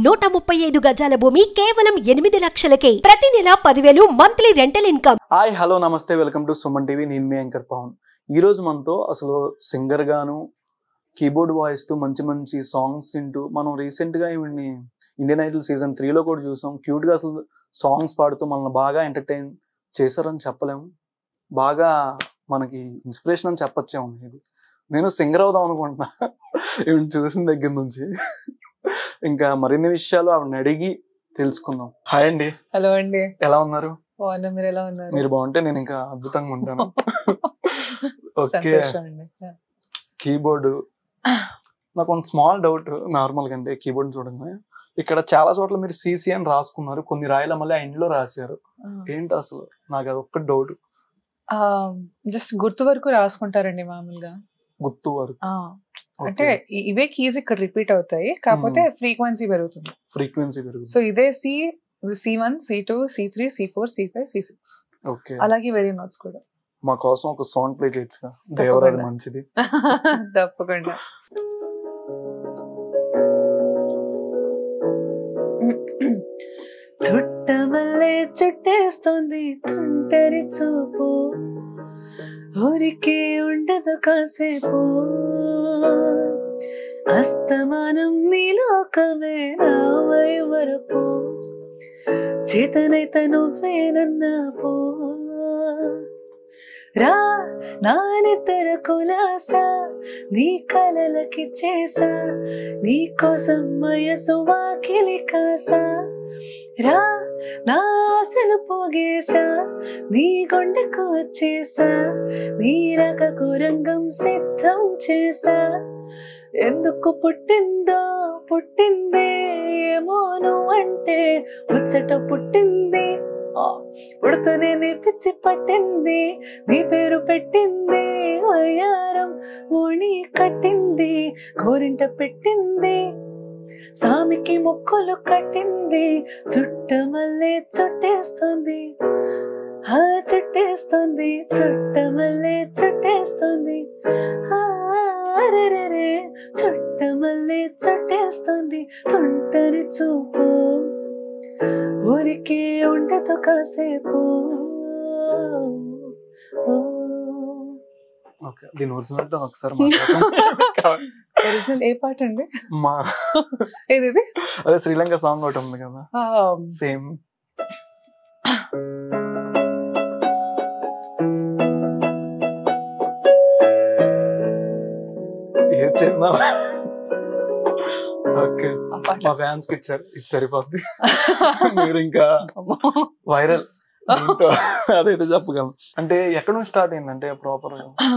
నూట ముప్పై ఐదు గజాల భూమి కేవలం ఎనిమిది లక్షలకే ప్రతి నెల పదివేలు monthly rental income hi hello నమస్తే వెల్కమ్ టు సుమన్ టీవీ నేను మీ యాంకర్ పవన్ ఈ రోజు మనతో అసలు సింగర్ గాను కీబోర్డ్ వాయిస్ తో మంచి మంచి సాంగ్స్ వింటూ మనం రీసెంట్ గా ఈవిడ్ని ఇండియన్ ఐడల్ సీజన్ త్రీలో కూడా చూసాం క్యూట్ గా అసలు సాంగ్స్ పాడుతూ మనల్ని బాగా ఎంటర్టైన్ చేశారని చెప్పలేము బాగా మనకి ఇన్స్పిరేషన్ అని చెప్పొచ్చేమో ఇది నేను సింగర్ అవుదాం అనుకుంటున్నా ఈవిడ చూసిన దగ్గర నుంచి ఇంకా మరిన్ని విషయాలు ఆవిడని అడిగి తెలుసుకుందాం హాయ్ అండి హలో అండి ఎలా ఉన్నారు బాగున్నా మీరు ఎలా ఉన్నారు మీరు బాగుంటే నేను ఇంకా అద్భుతంగా ఉంటాను ఓకే సంతోషం అండి కీబోర్డ్ నాకు ఒక స్మాల్ డౌట్ నార్మల్ గా అంటే కీబోర్డ్ చూడండి ఇక్కడ చాలా చోట్ల మీరు సిసి అని రాసుకున్నారు కొన్ని రాయల మళ్ళీ ఆ ఇంట్లో రాశారు ఏంటి అసలు నాకు అది ఒక్క డౌట్ జస్ట్ గుర్తు వరకు రాసుకుంటారండి మామూలుగా గుర్తు వరకు ఆ, అంటే ఇ- ఇవే కీస్ ఇక్కడ రిపీట్ అవుతాయి కాకపోతే ఫ్రీక్వెన్సీ పెరుగుతుంది ఫ్రీక్వెన్సీ పెరుగుతుంది సో ఇదే C C one C two C three C four C five C six okay అలాగే వెరీ నోట్స్ కూడా మా కోసం ఒక సాంగ్ ప్లే చేయొచ్చు దేవరాది తప్పకుండా. మంచిది తప్పకుండా చుట్టమల్లే చుట్టేస్తుంది తుంటరి చూపు ఊరికే ఉండదు కాసేపు అస్తమానం నీలోకమే రావై వరకు చేతనైతే నువ్వేనన్నా పో రా నానితర కులాసా నీ కలలకి చేసా నీ కోసం వయసు వాకిలి కాసా రా నా ఆశలు పోగేసా నీ గుండెకు వచ్చేసా నీ రకకు రంగం సిద్ధం చేసా ఎందుకు పుట్టిందో పుట్టిందే ఏమో నువ్వంటే ముచ్చట పుట్టింది ఆ, పుడుతూనే నీ పిచ్చి పట్టింది నీ పేరు పెట్టింది వయ్యారం ఓణి కట్టింది గోరింట పెట్టింది సామికి మొక్కలు కట్టింది చుట్టమల్లే చుట్టేస్తుంది ఆ చుట్టేస్తుంది చుట్టమల్లే చుట్టేస్తుంది ఆ, అరెరెరే చుట్టమల్లే చుట్టేస్తుంది తుంటరి చూపు ఊరికే ఉండదు కాసేపు ఓ. ఓకే దీని ఒరిజినల్ ఒకసారి మా కోసం కావాలి. ఒరిజినల్ ఏ పాట అండి మా ఏది ఇది అదే శ్రీలంక సాంగ్ ఒకటి ఉంది కదా ఆ, సేమ్ ఏం చేద్దాం ఓకే ఆ పాట మా ఫ్యాన్స్ కి ఇచ్చారు ఇది సరిపోద్ది మీరు ఇంకా అమ్మో. వైరల్ దీంతో అదైతే చెప్పగలను అంటే ఎక్కడ నుంచి స్టార్ట్ అయిందంటే ప్రాపర్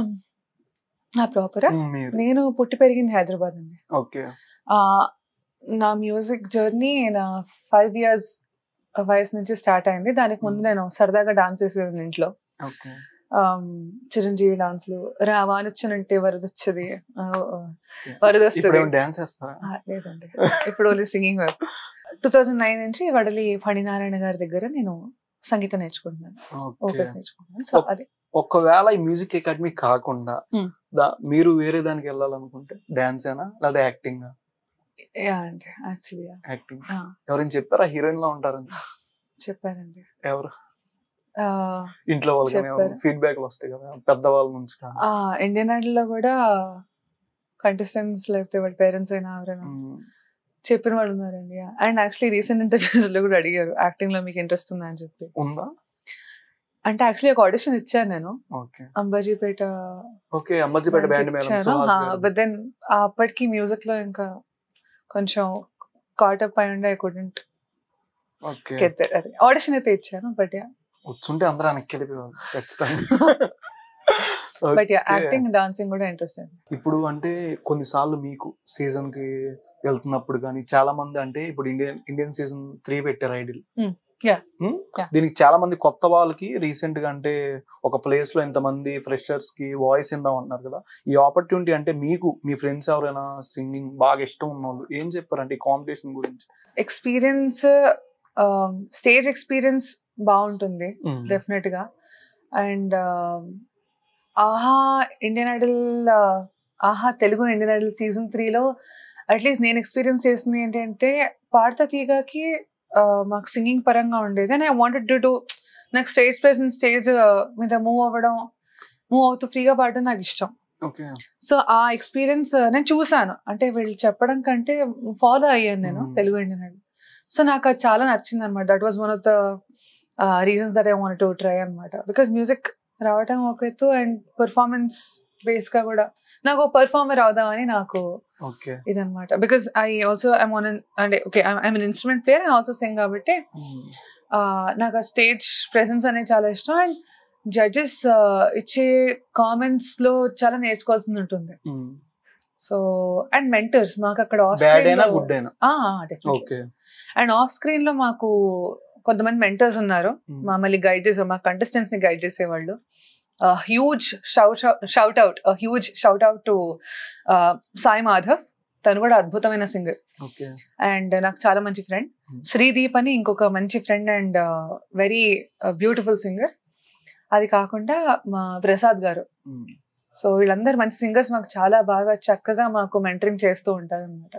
ఆ ప్రాపరా మీరు నేను పుట్టి పెరిగింది హైదరాబాద్ అండి ఓకే ఆ, నా మ్యూజిక్ జర్నీ నా ఫైవ్ ఇయర్స్ వయసు నుంచి స్టార్ట్ అయింది దానికి ముందు నేను సరదాగా డాన్స్ చేసేది ఇంట్లో ఓకే ఆమ్, చిరంజీవి డాన్స్లు రావానొచ్చనంటే వరదొచ్చది ఆ, ఆ, వరదొస్తుంది ఇప్పుడు డాన్స్ వేస్తారా ఆ, లేదండి ఇప్పుడు ఓన్లీ సింగింగ్ వైపు టూ థౌజండ్ నైన్ నుంచి వడలి ఫణినారాయణ గారి దగ్గర నేను సంగీతం నేర్చుకుంటున్నాను ఓకే ఓపెస్ నేర్చుకుంటున్నాను సో అది ఒకవేళ ఈ మ్యూజిక్ అకాడమీ కాకుండా Hmm. దా- మీరు వేరే దానికి వెళ్ళాలనుకుంటే డాన్స్ ఏనా లేదా యాక్టింగ్ యా అండి యాక్చువల్లీ యాక్టింగ్ ఎవరైనా చెప్పారా హీరోయిన్ లా ఉంటారని చెప్పారండి ఎవరు ఆ, ఇంట్లో వాళ్ళకి చెప్పారు. ఫీడ్బ్యాక్ వస్తాయి కదా పెద్దవాళ్ళ నుంచి కానీ ఆ ఇండియన్ ఐడల్ లో కూడా కంటెస్టెంట్స్ లేకపోతే వాళ్ళ పేరెంట్స్ అయినా ఎవరైనా Hmm. చెప్పిన వాళ్ళు ఉన్నారండి అండ్ యాక్చువల్లీ రీసెంట్ ఇంటర్వ్యూస్ లో కూడా అడిగారు యాక్టింగ్ లో మీకు ఇంట్రెస్ట్ ఉందా అని చెప్పి ఉందా అంటే యాక్చువల్లీ ఒక ఆడిషన్ ఇచ్చాను నేను okay Ambajipeta okay Ambajipeta band madam Suhas గారు. బట్ దెన్ అప్పటికి మ్యూజిక్ లో ఇంకా కొంచెం కాటప్ అయి ఉండే ఐ కుడెంట్ ఓకే గెట్ అది ఆడిషన్ అయితే ఇచ్చాను బట్ యా వచ్చుంటే అందరూ వెనక్కి వెళ్ళిపోవాలి ఖచ్చితంగా but yeah Okay. Acting dancing కూడా ఇంట్రెస్ట్ అండి ఇప్పుడు అంటే కొన్నిసార్లు మీకు సీజన్ కి వెళ్తున్నప్పుడు కానీ చాలా మంది అంటే ఇప్పుడు ఇండియన్ ఇండియన్ సీజన్ త్రీ పెట్టారు ఐడిల్ Hmm. Yeah. Yeah. దీనికి చాలా మంది కొత్త వాళ్ళకి రీసెంట్ గా అంటే ఒక ప్లేస్ లో ఇంతమంది ఫ్రెషర్స్ కి వాయిస్ ఇందాం అంటున్నారు కదా ఈ ఆపర్చునిటీ అంటే మీకు మీ ఫ్రెండ్స్ ఎవరైనా సింగింగ్ బాగా ఇష్టం ఉన్న వాళ్ళు ఏం చెప్పారంటే ఈ కాంపిటీషన్ గురించి ఎక్స్పీరియన్స్ స్టేజ్ ఎక్స్పీరియన్స్ బాగుంటుంది డెఫినెట్ గా and Aha Indian Idol Aha Telugu Indian Idol season త్రీలో అట్లీస్ట్ నేను ఎక్స్పీరియన్స్ చేసింది ఏంటంటే పాడతా తీగకి ఆ, మాకు సింగింగ్ పరంగా ఉండేది and I wanted to do నాకు స్టేజ్ ప్రెసెన్స్ స్టేజ్ మీద మూవ్ అవ్వడం మూవ్ అవుతూ ఫ్రీగా పాడడం నాకు ఇష్టం ఓకే సో ఆ ఎక్స్పీరియన్స్ నేను చూసాను అంటే వీళ్ళు చెప్పడం కంటే ఫాలో అయ్యాను నేను Hmm. తెలుగు ఇండియన్ సో నాకు అది చాలా నచ్చింది అనమాట that was one of the reasons that I want to try అనమాట బికాస్ మ్యూజిక్ రావటం ఒక ఎత్తు అండ్ పర్ఫార్మెన్స్ బేస్ గా కూడా నాకు పర్ఫార్మర్ అవుదామని నాకు ఓకే ఇదనమాట because I also I'm on అంటే okay I'm an instrument player and also sing కాబట్టి ఆ, నాకు ఆ స్టేజ్ ప్రెసెన్స్ అనేది చాలా ఇష్టం అండ్ జడ్జెస్ ఇచ్చే కామెంట్స్ లో చాలా నేర్చుకోవాల్సింది ఉంటుంది సో అండ్ మెంటర్స్ మాకు అక్కడ ఆఫ్ బ్యాడ్ అయినా స్క్రీన్ గుడ్ అయినా ఓకే అండ్ ఆఫ్ స్క్రీన్ లో మాకు కొంతమంది మెంటర్స్ ఉన్నారు మమ్మల్ని గైడ్ చేసే మా కంటెస్టెంట్స్ ని గైడ్ చేసేవాళ్ళు huge shout shout out huge shout out to Sai Madhav తను కూడా అద్భుతమైన సింగర్ ఓకే అండ్ నాకు చాలా మంచి ఫ్రెండ్ Hmm. శ్రీదీప్ అని ఇంకొక మంచి friend and very beautiful singer అది కాకుండా మా ప్రసాద్ గారు సో వీళ్ళందరూ మంచి సింగర్స్ మాకు చాలా బాగా చక్కగా మాకు మెంటరింగ్ చేస్తూ ఉంటారు అనమాట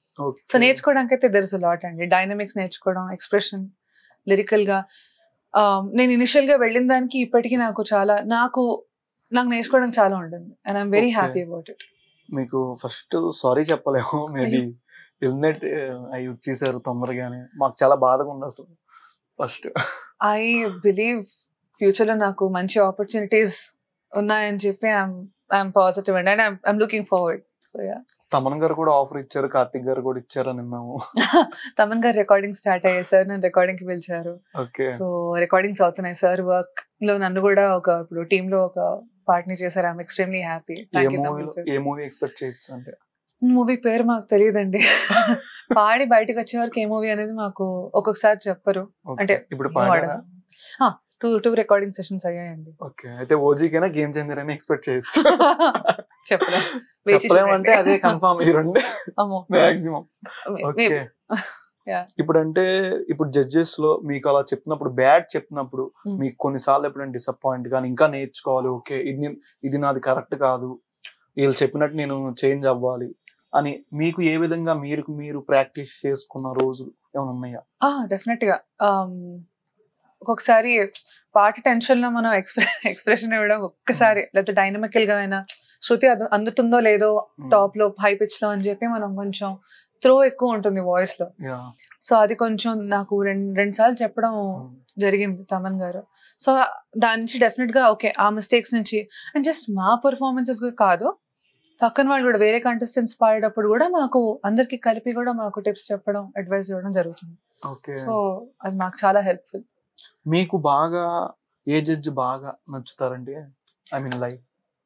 సో నేర్చుకోవడానికి అయితే దెర్ ఇస్ లాట్ అండి డైనమిక్స్ నేర్చుకోవడం ఎక్స్ప్రెషన్ లిరికల్ గా ఆ, నేను ఇనిషియల్ గా వెళ్ళిన దానికి ఇప్పటికీ నాకు చాలా నాకు నాకు నేర్చుకోవడం చాలా ఉంటుంది and I'm very Okay. Happy about it మీకు ఫస్ట్ సారీ చెప్పలేము మేబీ ఎలిమినేట్ అవి వచ్చేసారు తొందరగానే మాకు చాలా బాధగా ఉంది అసలు ఫస్ట్ ఐ బిలీవ్ ఫ్యూచర్ లో నాకు మంచి ఆపర్చునిటీస్ ఉన్నాయని చెప్పి I'm positive and and I'm looking forward so yeah Thaman గారు కూడా ఆఫర్ ఇచ్చారు కార్తిక్ గారు కూడా ఇచ్చారని విన్నాము తమన్ గారు రికార్డింగ్ స్టార్ట్ అయ్యాయి సార్ నన్ను రికార్డింగ్ కి పిలిచారు ఓకే సో రికార్డింగ్స్ అవుతున్నాయి సార్ వర్క్ లో నన్ను కూడా ఒక ఇప్పుడు టీమ్ లో ఒక పార్ట్ని చేశారు ఐఎమ్ ఎక్స్ట్రీమ్లీ హ్యాపీ ఏ థ్యాంక్ యూ మూవీ సార్ ఏ మూవీ ఎక్స్పెక్ట్ చేయొచ్చు అంటే మూవీ పేరు మాకు తెలియదండి పాడి బయటకు వచ్చే వరకు ఏ మూవీ అనేది మాకు ఒక్కొక్కసారి చెప్పరు Okay. అంటే ఇప్పుడు ఏం పాడారా అడగను. టూ టూ రికార్డింగ్ సెషన్స్ అయ్యాయండి ఓకే అయితే ఓజీకైనా గేమ్ చేంజర్ అని ఎక్స్పెక్ట్ చేయొచ్చు చెప్పలేం వేచి చెప్పలేమంటే చూడండి. అదే కన్ఫర్మ్ ఈ రెండే అమ్మో మాక్సిమం Maybe. Okay Yeah. ఇప్పుడు అంటే ఇప్పుడు జడ్జెస్ లో మీకు అలా చెప్పినప్పుడు బ్యాడ్ చెప్పినప్పుడు Hmm. మీకు కొన్నిసార్లు ఎప్పుడైనా డిసప్పాయింట్ కానీ ఇంకా నేర్చుకోవాలి ఓకే ఇది నే- ఇది నాది కరెక్ట్ కాదు వీళ్ళు చెప్పినట్టు నేను చేంజ్ అవ్వాలి అని మీకు ఏ విధంగా మీరు మీరు ప్రాక్టీస్ చేసుకున్న రోజులు ఏమైనా ఉన్నాయా డెఫినెట్ గా Um, ఒక్కొక్కసారి పాట టెన్షన్ లో మనం ఎక్స్ప్రె ఎక్స్ప్రెషన్ ఇవ్వడం ఒక్కసారి లేకపోతే డైనమికల్ గా అయినా శృతి అదు- అందుతుందో లేదో Hmm. టాప్ లో హై పిచ్ లో అని చెప్పి మనం కొంచెం త్రో ఎక్కువ ఉంటుంది వాయిస్ లో Yeah. సో అది కొంచెం నాకు రెండు రెండు సార్లు చెప్పడం Hmm. జరిగింది తమన్ గారు సో దాని నుంచి డెఫినెట్ గా ఓకే ఆ మిస్టేక్స్ నుంచి అండ్ జస్ట్ మా పర్ఫార్మెన్సెస్ కాదు పక్కన వాళ్ళు కూడా వేరే కంటెస్టెంట్స్ పాడేటప్పుడు కూడా మాకు అందరికి కలిపి కూడా మాకు టిప్స్ చెప్పడం అడ్వైస్ ఇవ్వడం జరుగుతుంది ఓకే సో అది మాకు చాలా హెల్ప్ఫుల్ మీకు బాగా ఏ జడ్జి బాగా నచ్చుతారండి ఐ మీన్ లైక్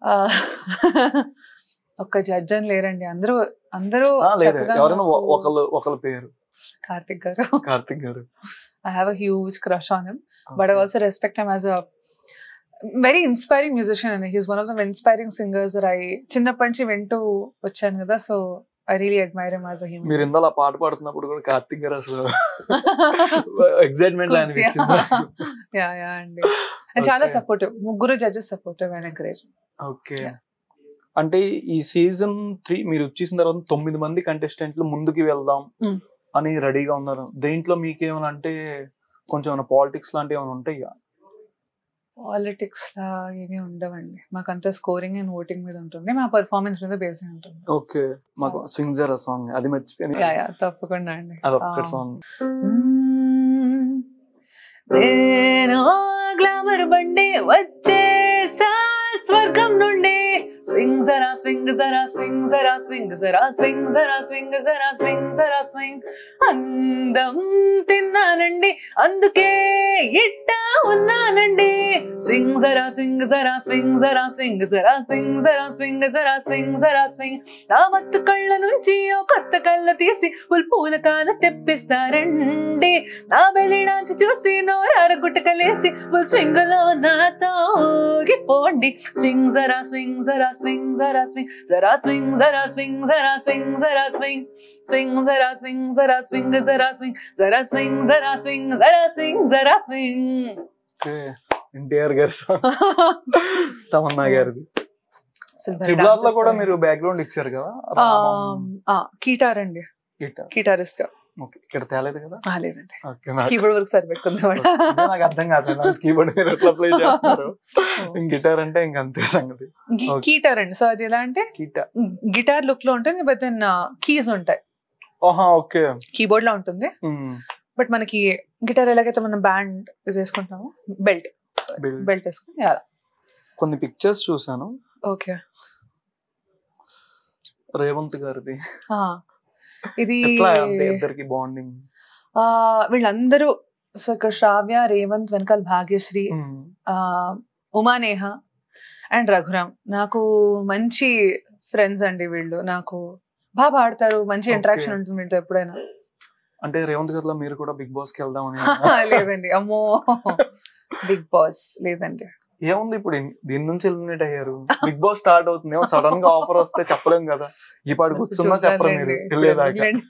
ఒక్క జడ్జ్ అని లేరండి అందరూ అందరూ లేదు చక్కగా ఎవరైనా ఒ- మాకు- ఒకళ్ళు ఒకళ్ళ పేరు కార్తిక్ గారు కార్తిక్ గారు I have a huge crush on him but I also respect him as a very inspiring musician అండి he's one of the inspiring singers I చిన్నప్పటి నుంచి వింటూ వచ్చాను కదా so I really admire him as a human మీరు ఇందులో పాట పాడుతున్నప్పుడు కూడా కార్తిక్ గారు అసలు ఎగ్జైట్మెంట్ అనిపించింది యా యా అండి And చాలా Okay. సపోర్టివ్ ముగ్గురు judges supportive and encourage okay Yeah. అంటే ఈ సీజన్ త్రీ మీరు వచ్చేసిన తర్వాత తొమ్మిది మంది కంటెస్టెంట్లు ముందుకు వెళ్దాం Mm. అని రెడీగా ఉన్నారు దేంట్లో మీకేమైనా అంటే కొంచెం ఏమైనా పాలిటిక్స్ లాంటివి ఏమైనా ఉంటాయా పాలిటిక్స్ లా ఏమీ ఉండవండి మాకు అంతా స్కోరింగ్ అండ్ ఓటింగ్ మీద ఉంటుంది మా పర్ఫార్మెన్స్ మీద బేస్ అయి ఉంటుంది ఓకే మాకు సింగర్ సాంగ్ అది యా మర్చిపోయాను యా తప్పకుండా అండి అదొక్క Ah. సాంగ్ మ్మ్. నేను గ్లామర్ బండి వచ్చేసా స్వర్గం నుండి స్వింగ్ జరా స్వింగ్ జరా స్వింగ్ జరా స్వింగ్ జరా స్వింగ్ జరా స్వింగ్ జరా స్వింగ్ జరా స్వింగ్ అందం తిన్నానండి అందుకే ఇట్టా ఉన్నానండి స్వింగ్ జరా స్వింగ్ జరా స్వింగ్ జరా స్వింగ్ జరా స్వింగ్ జరా స్వింగ్ జరా స్వింగ్ జరా స్వింగ్ నా మత్తు కళ్ళ నుంచి ఓ కొత్త కళ్ళ తీసి ఉల్ పూల కాల తెప్పిస్తారండి నా బెల్లి డాన్స్ చూసి నోరార గుట్టకలేసి ఉల్ స్వింగ్ లో నాతో ఊగిపోండి స్వింగ్ జరా స్వింగ్ జరా స్వింగ్ జరా స్వింగ్ జరా స్వింగ్ జరా స్వింగ్ జరా స్వింగ్ జరా స్వింగ్ స్వింగ్ జరా స్వింగ్ జరా స్వింగ్ జరా స్వింగ్ జరా స్వింగ్ జరా స్వింగ్ జరా స్వింగ్ జరా స్వింగ్ ఓకే ఎన్టీఆర్ గారి సాంగ్ తమన్నా గారిది అసలు త్రిబుల్ ఆర్ లో dances కూడా తో- మీరు బ్యాక్గ్రౌండ్ ఇచ్చారు కదా ఆ, ఆ, కీటార్ అండి గిటార్ కీటారిస్ట్ గా ఓకే ఇక్కడ తేలేదు కదా ఆ, లేదండి ఓకే నాకు కీబోర్డ్ వరకు సరిపెట్టుకుంది అదే నాకు అర్థం కాదు కీబోర్డ్ మీరు ఎట్లా ప్లే చేస్తున్నారు గిటార్ అంటే ఇంక అంతే సంగతి Okay. కీటార్ అండి సో అది ఎలా అంటే గిటార్ గిటార్ లుక్ లో ఉంటుంది బట్ దెన్ కీస్ ఉంటాయి ఓహా ఓకే కీబోర్డ్ లో ఉంటుంది బట్ మనకి గిటార్ ఎలాగైతే మనం బ్యాండ్ ఇది వేసుకుంటామో బెల్ట్ Belt. బెల్ట్ వేసుకుని అలా కొన్ని పిక్చర్స్ చూసాను ఓకే రేవంత్ గారిది ఇది ఎట్లా అంటే ఇద్దరికి బాండింగ్ ఆ, వీళ్ళందరూ సో ఇక్కడ శ్రావ్య రేవంత్ వెనకాల భాగ్యశ్రీ ఆ, ఉమానేహ అండ్ రఘురామ్ నాకు మంచి ఫ్రెండ్స్ అండి వీళ్ళు నాకు బాగా పాడతారు మంచి Okay. ఇంటరాక్షన్ ఉంటుంది వీళ్ళతో ఎప్పుడైనా అంటే రేవంత్ గారిలో మీరు కూడా బిగ్ బాస్ కి వెళ్దామని లేదండి అమ్మో బిగ్ బాస్ లేదండి ఏముంది ఇప్పుడు ఇన్- దీని నుంచి ఎలిమినేట్ అయ్యారు బిగ్ బాస్ స్టార్ట్ అవుతుంది ఏమో సడన్ గా ఆఫర్ వస్తే చెప్పలేం కదా ఈ పాటు కూర్చున్నా చెప్పరు మీరు చూద్దాంలేండి. ఇప్పుడు వెళ్ళేదాకా ఎందుకులేండి.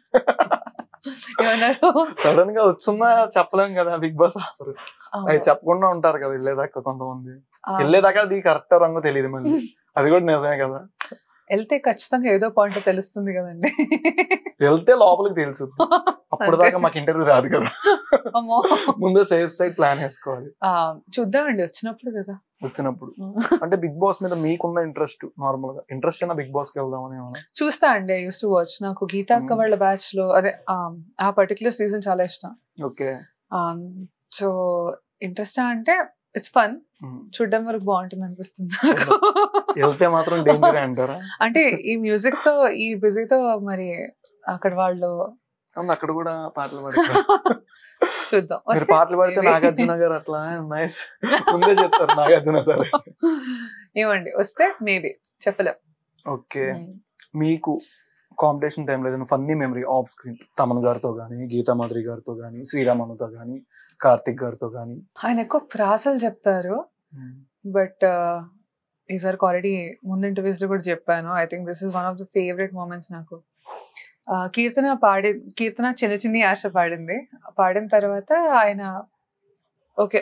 ఏమన్నారు సడన్ గా వచ్చున్నా చెప్పలేం కదా బిగ్ బాస్ అసలు అవి చెప్పకుండా ఉంటారు కదా వెళ్ళేదాకా కొంతమంది ఆ, వెళ్ళేదాకా అది కరెక్ట్ రంగు తెలియదు మళ్ళీ అది కూడా నిజమే కదా వెళ్తే ఖచ్చితంగా ఏదో పాయింట్ తెలుస్తుంది కదండి వెళ్తే లోపలికి తెలుసు అప్పుడు దాకా మాకు ఇంటర్వ్యూ రాదు కదా అమ్మో ముందే సేఫ్ సైడ్ ప్లాన్ వేసుకోవాలి ఆ, చూద్దామండి వచ్చినప్పుడు కదా వచ్చినప్పుడు అంటే బిగ్ బాస్ మీద మీకున్న ఇంట్రెస్ట్ నార్మల్ గా ఇంట్రెస్ట్ అయినా బిగ్ బాస్ కి వెళ్దామని ఏమన్నా చూస్తా అండి యూస్ టు వాచ్ నాకు గీతా అక్క Hmm. వాళ్ళ బ్యాచ్ లో అదే ఆ, ఆ పర్టికులర్ సీజన్ చాలా ఇష్టం ఓకే సో ఇంట్రెస్ట్ అంటే ఇట్స్ ఫన్ చూడడం వరకు బాగుంటుంది అనిపిస్తుంది నాకు. వెళ్తే మాత్రం డేంజర్ అంటారా అంటే ఈ మ్యూజిక్ తో ఈ బిజీతో మరి అక్కడ వాళ్ళు అవును, అక్కడ కూడా పాటలు పాడతారు చూద్దాం మీరు వస్తే పాటలు పాడితే maybe. నాగార్జున గారు అట్లా నైస్ ముందే చెప్తారు నాగార్జున సార్ ఏమండి వస్తే మేబీ చెప్పలేం ఓకే మీకు కాంపిటీషన్ టైంలో ఏదైనా funny memory off screen Thaman గారితో కానీ గీతా మాధురి గారితో కానీ శ్రీరామన్తో కానీ కార్తిక్ గారితో కానీ ఆయన ఎక్కువ ప్రాసలు చెప్తారు బట్ ఈసారికి ఆల్రెడీ ముందు ఇంటర్వ్యూస్ లో కూడా చెప్పాను I think this is one of the favourite moments నాకు ఆ, కీర్తన పాడి కీర్తన చిన్న చిన్ని ఆశ పాడింది పాడిన తర్వాత ఆయన ఓకే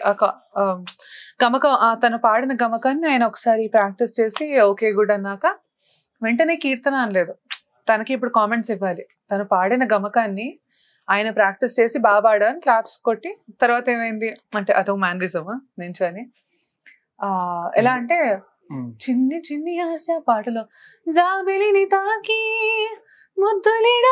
గమకం ఆ, తను పాడిన గమకాన్ని ఆయన ఒకసారి ప్రాక్టీస్ చేసి ఓకే గుడ్ అన్నాక వెంటనే కీర్తన అనలేదు తనకి ఇప్పుడు కామెంట్స్ ఇవ్వాలి తను పాడిన గమకాన్ని ఆయన ప్రాక్టీస్ చేసి బాగా పాడాను క్లాప్స్ కొట్టి తర్వాత ఏమైంది అంటే అదొక మ్యానరిజం నించొని ఆ ఎలా అంటే చిన్ని చిన్ని ఆశ పాటలో జాబిలిని తాకి ముద్దులిడా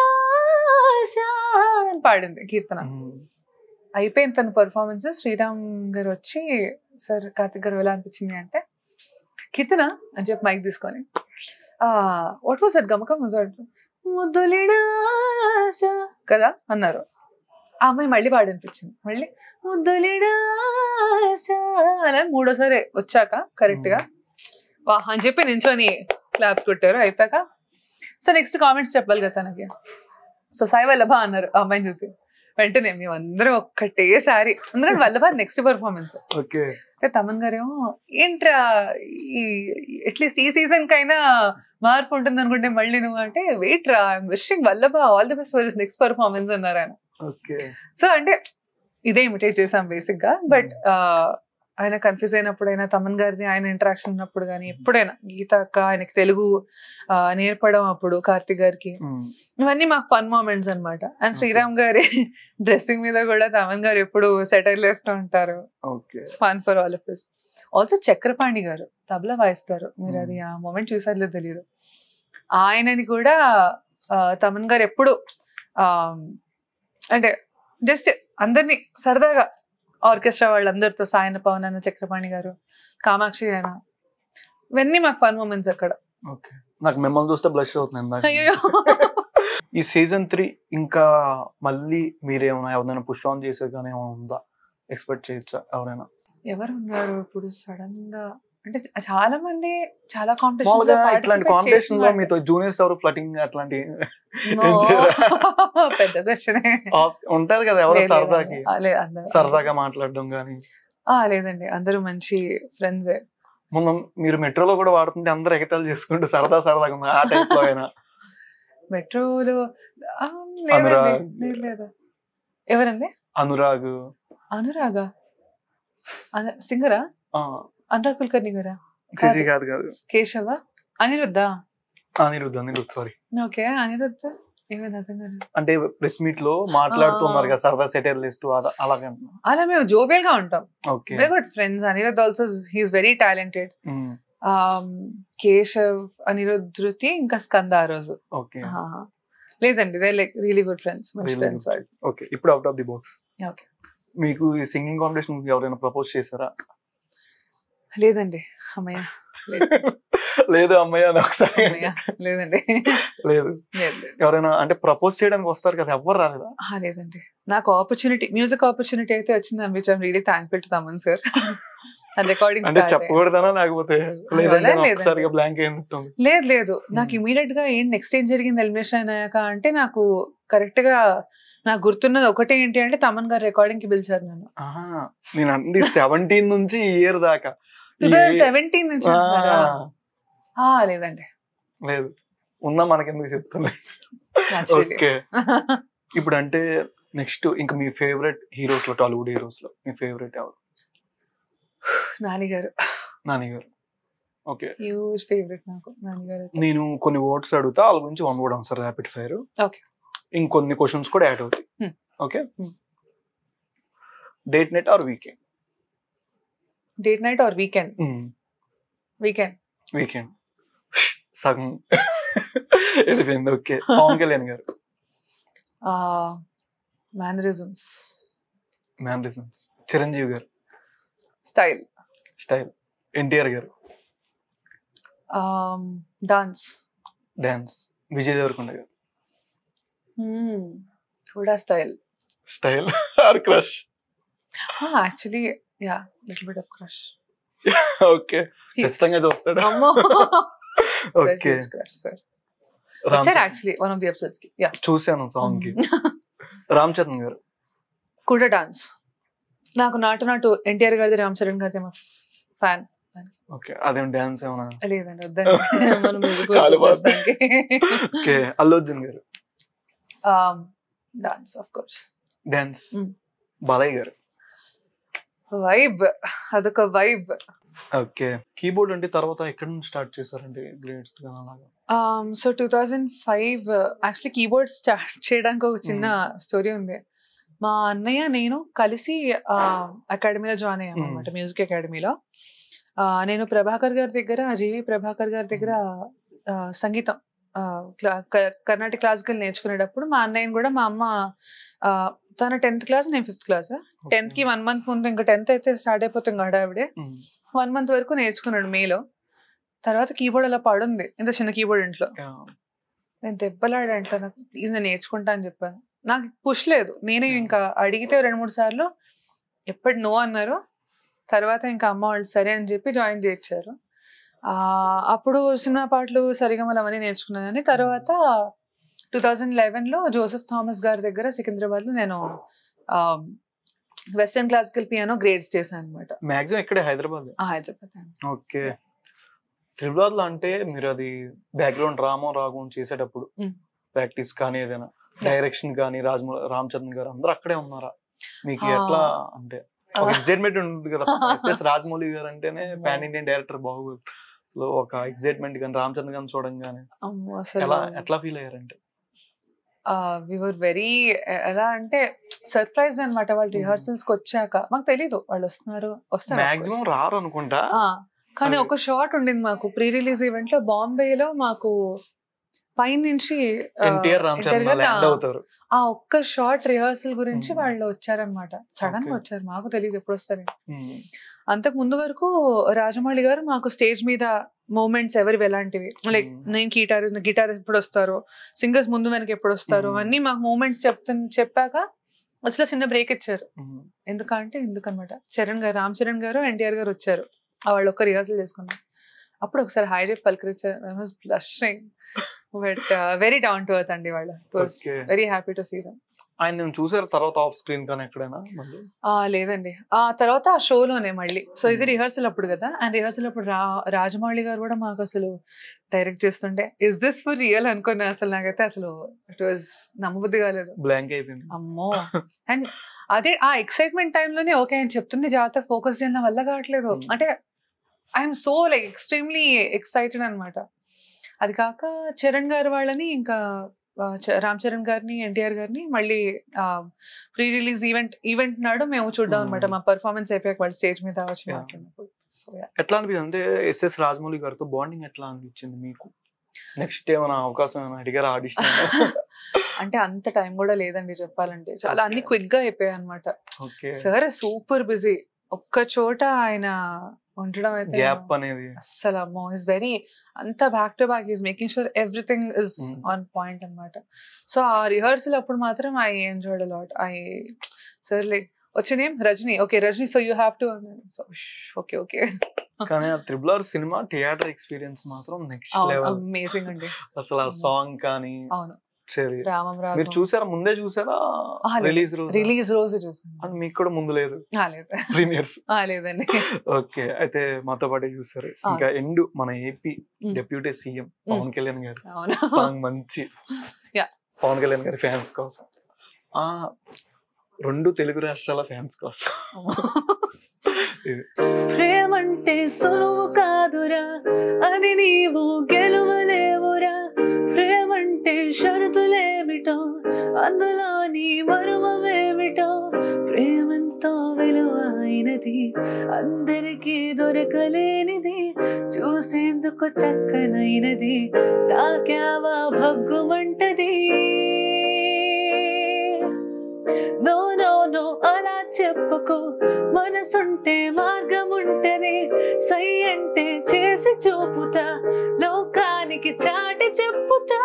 ఆశ అని పాడింది కీర్తన అయిపోయింది తన పర్ఫార్మెన్స్ శ్రీరామ్ గారు వచ్చి సార్ కార్తిక్ గారు ఎలా అనిపించింది అంటే కీర్తన అని చెప్పి మైక్ తీసుకొని ఆ వాట్ వాస్ దట్ గమకం ముద్దులిడా ఆశ కదా అన్నారు ఆ అమ్మాయి మళ్ళీ పాడనిపించింది మళ్ళీ ముద్దులిడా ఆశ అని మూడోసారి వచ్చాక కరెక్ట్ గా వా అని చెప్పి నించొని క్లాప్స్ కొట్టారు అయిపోయాక సో నెక్స్ట్ కామెంట్స్ చెప్పాలి కదా తనకి సో సాయి వల్లభ అన్నారు ఆ అమ్మాయిని చూసి వెంటనే మేమందరం ఒక్కటేసారి ఎందుకంటే వల్లభ నెక్స్ట్ పర్ఫార్మెన్స్ ఓకే అయితే తమన్ గారేమో ఏంట్రా ఈ అట్లీస్ట్ ఈ సీజన్ కైనా మార్పు ఉంటుంది అనుకుంటే మళ్ళీ నువ్వు అంటే వెయిట్ రా wishing Vallabha all the best for his next performance అన్నారు ఆయన ఓకే సో అంటే ఇదే ఇమిటేట్ చేసాం బేసిక్ గా బట్ ఆయన కన్ఫ్యూజ్ అయినప్పుడు అయినా తమన్ గారిది ఆయన ఇంటరాక్షన్ ఉన్నప్పుడు కానీ ఎప్పుడైనా గీత అక్క ఆయనకి తెలుగు ఆ, నేర్పడం అప్పుడు కార్తిక్ గారికి ఇవన్నీ మాకు ఫన్ మూమెంట్స్ అన్నమాట అండ్ శ్రీరామ్ గారి డ్రెస్సింగ్ మీద కూడా తమన్ గారు ఎప్పుడు సెటైల్ వేస్తూ ఉంటారు okay fun for all of this also Chakrapani గారు తబలా వాయిస్తారు మీరు అది ఆ మూమెంట్ చూసారో తెలియదు ఆయనని కూడా ఆ, తమన్ గారు ఎప్పుడు ఆ, అంటే జస్ట్ అందరినీ సరదాగా ఆర్కెస్ట్రా వాళ్ళందరితో సాయన పవన్ అన్న చక్రపాణి గారు కామాక్షి అయినా ఇవన్నీ మాకు ఫన్ మూమెంట్స్ అక్కడ ఓకే నాకు మిమ్మల్ని చూస్తే బ్లష్ అవుతుంది ఇందాక అయ్యో ఈ సీజన్ త్రీ ఇంకా మళ్ళీ మీరేమైనా ఎవరైనా పుష్ ఆన్ చేసే కానీ ఏమైనా ఉందా ఎక్స్పెక్ట్ చేయొచ్చా ఎవరైనా ఎవరు ఉన్నారు ఇప్పుడు సడన్ గా అంటే చాలా మంది చాలా మామూలుగా ఇట్లాంటి కాంపిటీషన్ లో కాంపిటీషన్ మీతో జూనియర్స్ ఎవరు ఫ్లటింగ్ అట్లాంటి ఏం చేయరా? పెద్ద క్వశ్చన్ ఉంటారు కదా ఎవరు సరదాకి సరదాగా సరదాగా మాట్లాడడం కానీ లేదండి అందరూ మంచి ఫ్రెండ్సే మొన్న మీరు మెట్రోలో కూడా వాడుతుంటే అందరు ఎగటాలు చేసుకుంటూ సరదా సరదాగా ఉంది ఆ టైప్ లో అయినా మెట్రోలో ఆ, లేదండి అనురాగ్. లేదు లేదు ఎవరండి అనురాగ్ అనురాగ సింగరా ఆ, అనురాగ్ కుల్కర్ణి గారా శశి కాదు కాదు కేశవ అనిరుద్ధ అనిరుద్ధ్ అనిరుద్ధ్ సారీ ఓకే అనిరుద్ధ ఏమైంది అర్థం కాదు అంటే ప్రెస్ మీట్ లో మాట్లాడుతున్నారు ఆ. కదా సరదా సెటర్ లిస్ట్ అలాగే అలా మేము జోవియల్ గా ఉంటాం okay very good friends Anirudh also he's very talented Keshav Anirudh Dhruthi ఇంకా స్కంద ఆ రోజు ఓకే ఆహా. లేదండి they like really good friends మంచి ఫ్రెండ్స్ వాళ్ళు ఓకే ఇప్పుడు out of the box Okay. మీకు ఈ సింగింగ్ కాంపిటీషన్ ఎవరైనా ప్రపోజ్ చేశారా లేదండి అమ్మయ్య లేదు. లేదు అమ్మయ్య అని ఒకసారి అమ్మయ్య లేదండి లేదు లేదు లేదు ఎవరైనా అంటే ప్రపోజ్ చేయడానికి వస్తారు కదా ఎవరు రాలేదా ఆ, లేదండి నాకు ఆపర్చునిటీ మ్యూజిక్ ఆపర్చునిటీ అయితే వచ్చింది which I'm really thankful to Thaman sir and recording అంటే చెప్పకూడదనా లేకపోతే లేదంటే లేదండి. ఒకసారిగా బ్లాంక్ అయినట్టుంది లేదు లేదు నాకు Hmm. ఇమీడియట్ గా ఏం నెక్స్ట్ ఏం జరిగింది ఎలిమినేషన్ అయ్యాక అంటే నాకు కరెక్ట్ గా నాకు గుర్తున్నది ఒకటే ఏంటి అంటే తమన్ గారు రికార్డింగ్ కి పిలిచారు నన్ను ఆహా, నేను అంటే సెవెంటీన్ నుంచి ఈ ఇయర్ దాకా టూ థౌసండ్ సెవెంటీన్ నుంచి ఆ, అంటున్నారా? ఆ, లేదండి లేదు ఉన్నా మనకెందుకు చెప్తాను Naturally. ఓకే ఇప్పుడు అంటే నెక్స్ట్ ఇంకా మీ ఫేవరెట్ హీరోస్ లో టాలీవుడ్ హీరోస్ లో మీ ఫేవరెట్ ఎవరు నాని గారు నాని గారు ఓకే హ్యూజ్ ఫేవరెట్ నాకు నాని గారు అయితే. నేను కొన్ని వర్డ్స్ అడుగుతా వాళ్ళ గురించి one word answer rapid fire Okay. ఇంకొన్ని క్వశ్చన్స్ కూడా యాడ్ అవుతాయి Hmm. Okay Hmm. Date night or weekend date night or weekend weekend weekend సగం వెళ్ళిపోయింది ఓకే పవన్ కళ్యాణ్ గారు మ్యానరిజమ్స్ మ్యానరిజమ్స్ చిరంజీవి గారు స్టైల్ స్టైల్ ఎన్టీఆర్ గారు డాన్స్ డాన్స్ విజయ్ దేవరకొండ గారు కూడా style style or crush actually yeah little bit of crush okay ఖచ్చితంగా చూస్తాడు అమ్మో ఓకే క్రష్ సార్ వచ్చారు actually one of the episodes కి యా చూశాను సాంగ్ కి రామ్ చరణ్ గారు కూడా డాన్స్ నాకు నాటు నాటు ఎన్టీఆర్ గారిది రామ్ చరణ్ గారిది మా ఫ్యాన్ ఓకే అదేం డాన్స్ ఏమన్నా లేదండి వద్దండి మనం మ్యూజిక్ కాలు ఓకే అల్లు అర్జున్ గారు dance of course dance Mm. Balayya గారు వైబ్ అదొక వైబ్ ఓకే కీబోర్డ్ అంటే తర్వాత ఎక్కడ నుంచి స్టార్ట్ చేశారండి గ్రేడ్స్ గా అలాగా so two thousand five actually keyboard start చేయడానికి ఒక చిన్న స్టోరీ ఉంది మా అన్నయ్య నేను కలిసి అకాడమీలో జాయిన్ అయ్యాం Mm. అనమాట మ్యూజిక్ అకాడమీలో నేను ప్రభాకర్ గారి దగ్గర జీవి ప్రభాకర్ గారి దగ్గర ఆ, సంగీతం ఆ, క్లా- క- కర్ణాటక క్లాసికల్ నేర్చుకునేటప్పుడు మా అన్నయ్యని కూడా మా అమ్మ ఆ, తన టెన్త్ క్లాస్ నేను ఫిఫ్త్ క్లాస్ టెన్త్ కి వన్ మంత్ ముందు ఇంకా టెన్త్ అయితే స్టార్ట్ అయిపోతుంది హడావిడే Mm. వన్ మంత్ వరకు నేర్చుకున్నాడు మేలో తర్వాత కీబోర్డ్ అలా పడుంది ఇంత చిన్న కీబోర్డ్ ఇంట్లో Yeah. నేను దెబ్బలాడా ఇంట్లో నాకు ప్లీజ్ నేను నేర్చుకుంటా అని చెప్పాను నాకు పుష్ లేదు నేనే Yeah. ఇంకా అడిగితే రెండు మూడు సార్లు ఎప్పటి నో అన్నారు తర్వాత ఇంకా అమ్మ వాళ్ళు సరే అని చెప్పి జాయిన్ చేయించారు ఆ, అప్పుడు సినిమా పాటలు సరిగమలు అవన్నీ నేర్చుకున్నాను కానీ తర్వాత టూ థౌజండ్ లెవెన్లో జోసెఫ్ థామస్ గారి దగ్గర సికింద్రాబాద్లో నేను వెస్టర్న్ క్లాసికల్ పియానో గ్రేడ్స్ చేశాను అనమాట మాక్సిమం ఇక్కడే హైదరాబాద్ హైదరాబాద్ ఓకే త్రిబులాద్ లో అంటే మీరు అది బ్యాక్గ్రౌండ్ రామం రాగం చేసేటప్పుడు Mm. ప్రాక్టీస్ కానీ ఏదైనా డైరెక్షన్ కానీ రాజమౌ రామ్ చరణ్ గారు అందరూ అక్కడే ఉన్నారా మీకు ఆ. ఎట్లా అంటే ఒక ఆ. ఎగ్జైట్మెంట్ ఉంటుంది కదా ఎస్ఎస్ రాజమౌళి గారు అంటేనే పాన్ ఇండియన్ డైరెక్టర్ బాహుబలి లో ఒక ఎగ్జైట్మెంట్ కానీ రామ్ చరణ్ గారిని చూడంగానే అమ్మో ఎలా అసలు ఎట్లా ఫీల్ అయ్యారంటే వివర్ వెరీ ఎలా అంటే సర్ప్రైజ్ అన్నమాట వాళ్ళు Hmm. రిహార్సల్స్ కి వచ్చాక మాకు తెలీదు వాళ్ళు వస్తున్నారు వస్తారు of మాక్సిమం course. రారు అనుకుంటా ఆ, కానీ అది- ఒక షాట్ ఉండింది మాకు ప్రీ రిలీజ్ ఈవెంట్ లో బాంబేలో మాకు పైన నుంచి ఆ, ఎన్టీఆర్ రామ్ NTR చరణ్ గారు ల్యాండ్ ఆ- అవుతారు ఆ ఒక్క షార్ట్ రిహార్సల్ గురించి Hmm. వాళ్ళు వచ్చారనమాట సడన్ గా Okay. వచ్చారు మాకు తెలియదు ఎప్పుడు వస్తారని Mm. అంతకు ముందు వరకు రాజమౌళి గారు మాకు స్టేజ్ మీద మూమెంట్స్ ఎవరివి ఎలాంటివి లైక్ Hmm. నేను గిటార్ గిటార్ ఎప్పుడు వస్తారో సింగర్స్ ముందు వెనక ఎప్పుడు వస్తారో Hmm. అన్ని మాకు మూమెంట్స్ చెప్తు చెప్పాక అసలు చిన్న బ్రేక్ ఇచ్చారు Mm. ఎందుకంటే ఎందుకనమాట చరణ్ గారు రామ్ చరణ్ గారు ఎన్టీఆర్ గారు వచ్చారు ఆ వాళ్ళు ఒక్క రిహార్సల్ చేసుకున్నారు అప్పుడు ఒకసారి హాయ్ చెప్పి పలకరించారు I was blushing but very down to earth అండి వాళ్ళు was Okay. Very happy to see them ఆయన నేను చూసారు తర్వాత ఆఫ్ స్క్రీన్ కానీ ఎక్కడైనా మళ్ళీ ఆ లేదండి ఆ తర్వాత ఆ షోలోనే మళ్ళీ సో ఇది Hmm. రిహర్సల్ అప్పుడు కదా అండ్ రిహర్సల్ అప్పుడు రా రాజమౌళి గారు కూడా మాకు అసలు డైరెక్ట్ చేస్తుంటే ఇస్ దిస్ ఫర్ రియల్ అనుకున్నా అసలు నాకైతే అసలు ఇట్ వాజ్ నమ్మబుద్ధి కాలేదు బ్లాంక్ అయిపోయింది అమ్మో అండ్ అదే ఆ ఎక్సైట్మెంట్ టైంలోనే ఓకే అని చెప్తుంది జాగ్రత్త ఫోకస్ చేయడం నా వల్ల కావట్లేదు Hmm. అంటే I'm so like extremely excited అనమాట అది కాక చరణ్ గారు వాళ్ళని ఇంకా ఆ, చ- రామ్ చరణ్ గారిని ఎన్టీఆర్ గారిని మళ్ళీ ప్రీ రిలీజ్ ఈవెంట్ ఈవెంట్ నాడు మేము చూద్దాం అనమాట Hmm. మా పర్ఫార్మెన్స్ అయిపోయాక వాళ్ళు స్టేజ్ మీద వచ్చి Yeah. మాట్లాడినప్పుడు సో ఎట్లా అనిపించింది అంటే ఎస్ఎస్ రాజమౌళి గారితో బాండింగ్ ఎట్లా అనిపించింది మీకు నెక్స్ట్ ఏమైనా అవకాశం ఏమైనా అడిగారా ఆడిషన్ అంటే అంత టైం కూడా లేదండి చెప్పాలంటే చాలా అన్ని క్విక్ గా అయిపోయాయి అనమాట ఓకే సార్ సూపర్ బిజీ ఒక్క చోట ఆయన ఉండడం అయితే గ్యాప్ అనేది అస్సలు అమ్మో ఇస్ వెరీ అంత back to back is making sure everything is Mm. On point అన్నమాట సో ఆ రిహర్సల్ అప్పుడు మాత్రం I enjoyed a lot I sir like వచ్చినేం Rajini okay Rajini so you have to so okay okay కానీ ఆ త్రిబుల్ ఆర్ సినిమా theatre experience మాత్రం next level amazing అండి అసలు ఆ సాంగ్ కానీ అవును సరే రామం మీరు రాఘవం చూసారా ముందే చూసారా ఆ, లేదు. రిలీజ్ రోజు రిలీజ్ రోజు చూసాను అని మీకు కూడా ముందు లేదు ఆ, లేదు ప్రీమియర్స్ ఆ, లేదండి ఓకే అయితే మాతో పాటే చూసారు ఆ. ఇంకా ఎండ్ మన AP Mm. Deputy CM Pawan Kalyan గారు అవును సాంగ్ మంచి Yeah. పవన్ కళ్యాణ్ గారి ఫ్యాన్స్ కోసం ఆ రెండు తెలుగు రాష్ట్రాల ఫ్యాన్స్ కోసం ఇది. ప్రేమంటే సులువు కాదురా అది నీవు గెలువలేవురా ప్రేమంటే షరతులేమిటో అందులో నీ మరువమేమిటో ప్రేమంతో విలువైనది అందరికీ దొరకలేనిది చూసేందుకు చక్కనైనది తాకావా భగ్గుమంటది నో నో నో అలా చెప్పుకో మనసుంటే మార్గం ఉంటది సై అంటే చేసి చూపుతా లోకానికి చాటి చెప్పుతా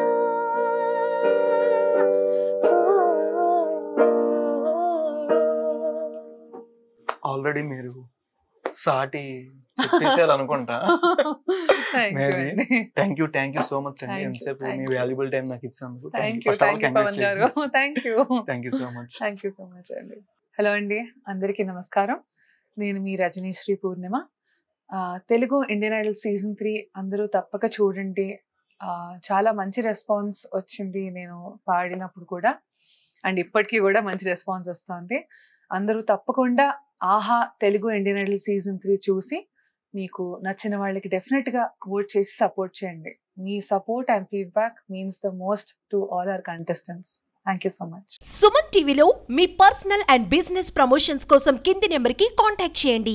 ఆల్రెడీ మీరు సాటి చెప్పేశారు అనుకుంటా Maybe. Thank you thank you so much అండి Thank you, ఎంతసేపు thank మీ you. వాల్యుబుల్ టైం నాకు ఇచ్చినందుకు thank you thank you Pawan గారు thank you thank you so much thank you so much అండి హలో అండి అందరికీ నమస్కారం నేను మీ రజనీ శ్రీ పూర్ణిమ ఆ, Telugu Indian Idol season three అందరూ తప్పక చూడండి ఆ, చాలా మంచి రెస్పాన్స్ వచ్చింది నేను పాడినప్పుడు కూడా అండ్ ఇప్పటికీ కూడా మంచి రెస్పాన్స్ వస్తుంది అందరూ తప్పకుండా Aha Telugu Indian Idol season three చూసి మీకు నచ్చిన వాళ్ళకి డెఫినెట్ గా ఓట్ చేసి సపోర్ట్ చేయండి మీ support and feedback means the most to all our contestants thank you so much Suman టీవీలో మీ పర్సనల్ అండ్ బిజినెస్ ప్రమోషన్స్ కోసం కింది నెంబర్కి కాంటాక్ట్ చేయండి